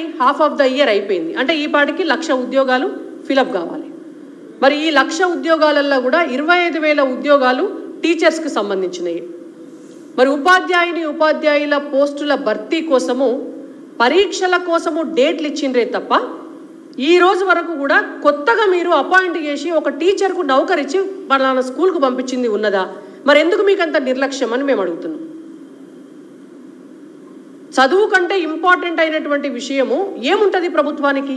half of the year అయిపోయింది అంటే ఈ పాటికి లక్ష ఉద్యోగాలు ఫిలప్ కావాలి మరి ఈ లక్ష ఉద్యోగాలలో కూడా ఇరవై ఐదు వేల ఉద్యోగాలు టీచర్స్కి సంబంధించినవి మరి ఉపాధ్యాయుని ఉపాధ్యాయుల పోస్టుల భర్తీ కోసము పరీక్షల కోసము డేట్లు ఇచ్చిండ్రే తప్ప ఈ రోజు వరకు కూడా కొత్తగా మీరు అపాయింట్ చేసి ఒక టీచర్కు నౌకరిచ్చి పలానా స్కూల్కు పంపించింది ఉన్నదా మరి ఎందుకు మీకు అంత నిర్లక్ష్యం అని మేము అడుగుతున్నాం చదువు కంటే ఇంపార్టెంట్ అయినటువంటి విషయము ఏముంటుంది ప్రభుత్వానికి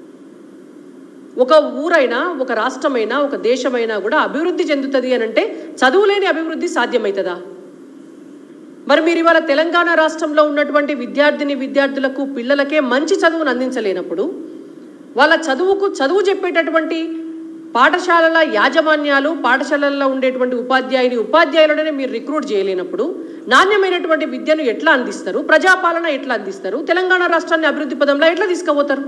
ఒక ఊరైనా ఒక రాష్ట్రమైనా ఒక దేశమైనా కూడా అభివృద్ధి చెందుతుంది అని అంటే చదువు లేని అభివృద్ధి సాధ్యమవుతుందా మరి మీరు ఇవాళ తెలంగాణ రాష్ట్రంలో ఉన్నటువంటి విద్యార్థిని విద్యార్థులకు పిల్లలకే మంచి చదువును అందించలేనప్పుడు వాళ్ళ చదువుకు చదువు చెప్పేటటువంటి పాఠశాలల యాజమాన్యాలు పాఠశాలల్లో ఉండేటువంటి ఉపాధ్యాయుని ఉపాధ్యాయులనే మీరు రిక్రూట్ చేయలేనప్పుడు నాణ్యమైనటువంటి విద్యను ఎట్లా అందిస్తారు ప్రజాపాలన ఎట్లా అందిస్తారు తెలంగాణ రాష్ట్రాన్ని అభివృద్ధి పదంలో ఎట్లా తీసుకుపోతారు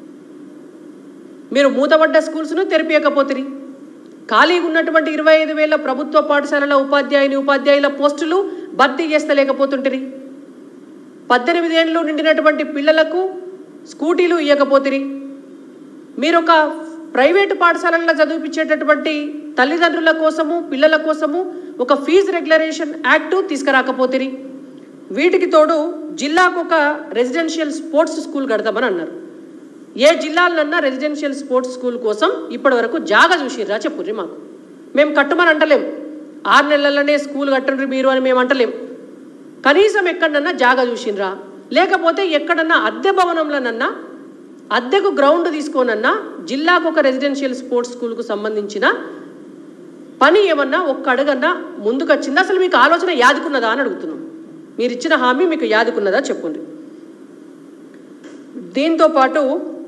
మీరు మూతపడ్డ స్కూల్స్ను తెరిపియకపోతిరి ఖాళీగా ఉన్నటువంటి ఇరవై ఐదు వేల ప్రభుత్వ పాఠశాలల ఉపాధ్యాయుని ఉపాధ్యాయుల పోస్టులు భర్తీ చేస్తలేకపోతుంటిరి పద్దెనిమిది ఏళ్ళు నిండినటువంటి పిల్లలకు స్కూటీలు ఇవ్వకపోతిరి మీరు ఒక ప్రైవేటు పాఠశాలల్లో చదివిపించేటటువంటి తల్లిదండ్రుల కోసము పిల్లల కోసము ఒక ఫీజు రెగ్యులరేషన్ యాక్టు తీసుకురాకపోతిరి వీటికి తోడు జిల్లాకు ఒక రెసిడెన్షియల్ స్పోర్ట్స్ స్కూల్ కడతామని అన్నారు ఏ జిల్లాలన్నా రెసిడెన్షియల్ స్పోర్ట్స్ స్కూల్ కోసం ఇప్పటి వరకు జాగా చూసిర్రా చెప్పుర్రి మాకు మేము కట్టమని అంటలేం ఆరు నెలలనే స్కూల్ కట్టండి మీరు అని మేము అంటలేం కనీసం ఎక్కడన్నా జాగా చూసినరా లేకపోతే ఎక్కడన్నా అద్దె భవనంలోనన్నా అద్దెకు గ్రౌండ్ తీసుకోనన్నా జిల్లాకు ఒక రెసిడెన్షియల్ స్పోర్ట్స్ స్కూల్కు సంబంధించిన పని ఏమన్నా ఒక్క అడుగన్నా ముందుకు వచ్చిందా అసలు మీకు ఆలోచన యాదుకున్నదా అని అడుగుతున్నాం మీరు ఇచ్చిన హామీ మీకు యాదుకున్నదా చెప్పండి దీంతో పాటు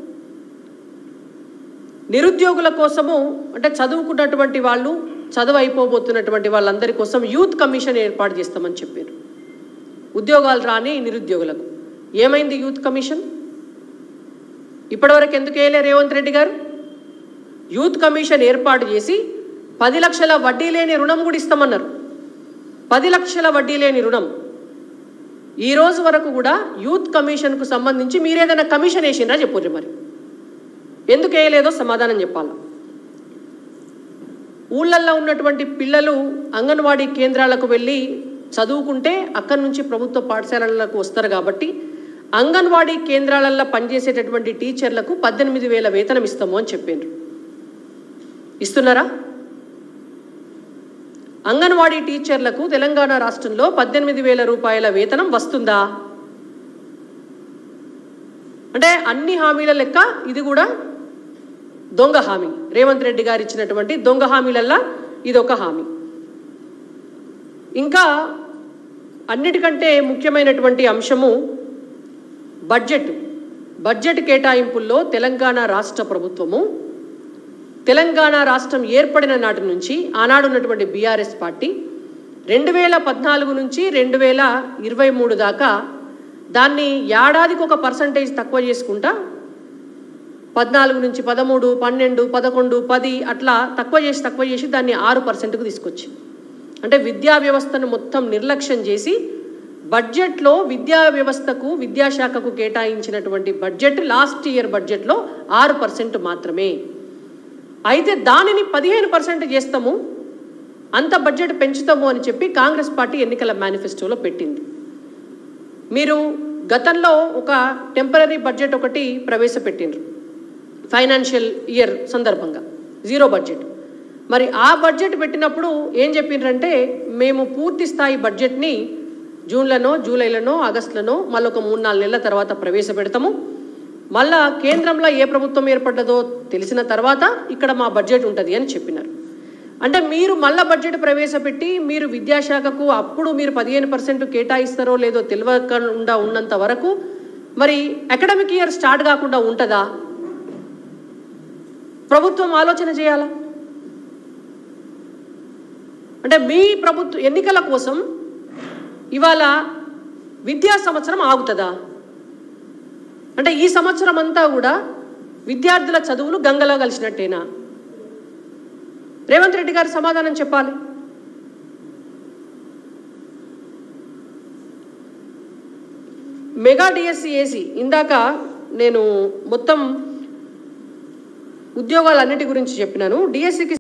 నిరుద్యోగుల కోసము అంటే చదువుకున్నటువంటి వాళ్ళు చదువు అయిపోబోతున్నటువంటి వాళ్ళందరి కోసం యూత్ కమిషన్ ఏర్పాటు చేస్తామని చెప్పారు ఉద్యోగాలు రాని నిరుద్యోగులకు ఏమైంది యూత్ కమిషన్ ఇప్పటివరకు ఎందుకు వేయలే రేవంత్ రెడ్డి గారు యూత్ కమిషన్ ఏర్పాటు చేసి పది లక్షల వడ్డీ లేని రుణం కూడా ఇస్తామన్నారు పది లక్షల వడ్డీ లేని రుణం ఈ రోజు వరకు కూడా యూత్ కమిషన్కు సంబంధించి మీరేదైనా కమిషన్ వేసిండ్రా చెప్పుర్రి మరి ఎందుకు వేయలేదో సమాధానం చెప్పాలా ఊళ్ళల్లో ఉన్నటువంటి పిల్లలు అంగన్వాడీ కేంద్రాలకు వెళ్ళి చదువుకుంటే అక్కడి నుంచి ప్రభుత్వ పాఠశాలలకు వస్తారు కాబట్టి అంగన్వాడీ కేంద్రాలలో పనిచేసేటటువంటి టీచర్లకు పద్దెనిమిది వేల వేతనం ఇస్తాము అని చెప్పిండ్రు ఇస్తున్నారా అంగన్వాడీ టీచర్లకు తెలంగాణ రాష్ట్రంలో పద్దెనిమిది వేల రూపాయల వేతనం వస్తుందా అంటే అన్ని హామీల లెక్క ఇది కూడా దొంగ హామీ రేవంత్ రెడ్డి గారు ఇచ్చినటువంటి దొంగ హామీలల్లా ఇది ఒక హామీ ఇంకా అన్నిటికంటే ముఖ్యమైనటువంటి అంశము బడ్జెట్ బడ్జెట్ కేటాయింపుల్లో తెలంగాణ రాష్ట్ర ప్రభుత్వము తెలంగాణ రాష్ట్రం ఏర్పడిన నాటి నుంచి ఆనాడు ఉన్నటువంటి బీఆర్ఎస్ పార్టీ రెండు వేల పద్నాలుగు నుంచి రెండు వేల ఇరవై మూడు దాకా దాన్ని ఏడాదికి ఒక పర్సంటేజ్ తక్కువ చేసుకుంటా పద్నాలుగు నుంచి పదమూడు పన్నెండు పదకొండు పది అట్లా తక్కువ చేసి తక్కువ చేసి దాన్ని ఆరు పర్సెంట్కు తీసుకొచ్చి అంటే విద్యా వ్యవస్థను మొత్తం నిర్లక్ష్యం చేసి బడ్జెట్లో విద్యా వ్యవస్థకు విద్యాశాఖకు కేటాయించినటువంటి బడ్జెట్ లాస్ట్ ఇయర్ బడ్జెట్లో ఆరు పర్సెంట్ మాత్రమే అయితే దానిని పదిహేను పర్సెంట్ చేస్తాము అంత బడ్జెట్ పెంచుతాము అని చెప్పి కాంగ్రెస్ పార్టీ ఎన్నికల మేనిఫెస్టోలో పెట్టింది మీరు గతంలో ఒక టెంపరీ బడ్జెట్ ఒకటి ప్రవేశపెట్టిండ్రు ఫైనాన్షియల్ ఇయర్ సందర్భంగా జీరో బడ్జెట్ మరి ఆ బడ్జెట్ పెట్టినప్పుడు ఏం చెప్పిండ్రంటే మేము పూర్తి స్థాయి బడ్జెట్ని జూన్లనో జూలైలనో ఆగస్టులనో మళ్ళీ ఒక మూడు నాలుగు నెలల తర్వాత ప్రవేశపెడతాము మళ్ళా కేంద్రంలో ఏ ప్రభుత్వం ఏర్పడ్డదో తెలిసిన తర్వాత ఇక్కడ మా బడ్జెట్ ఉంటుంది అని చెప్పినారు అంటే మీరు మళ్ళా బడ్జెట్ ప్రవేశపెట్టి మీరు విద్యాశాఖకు అప్పుడు మీరు పదిహేను పర్సెంట్ కేటాయిస్తారో లేదో తెలియకుండా ఉన్నంత వరకు మరి అకాడమిక్ ఇయర్ స్టార్ట్ కాకుండా ఉంటుందా ప్రభుత్వం ఆలోచన చేయాలా అంటే మీ ప్రభుత్వ ఎన్నికల కోసం ఇవాళ విద్యా సంవత్సరం ఆగుతుందా అంటే ఈ సంవత్సరం అంతా కూడా విద్యార్థుల చదువులు గంగలో కలిసినట్టేనా రేవంత్ రెడ్డి గారు సమాధానం చెప్పాలి మెగా డిఎస్సి ఏసీ ఇందాక నేను మొత్తం ఉద్యోగాలన్నిటి గురించి చెప్పినాను డిఎస్సికి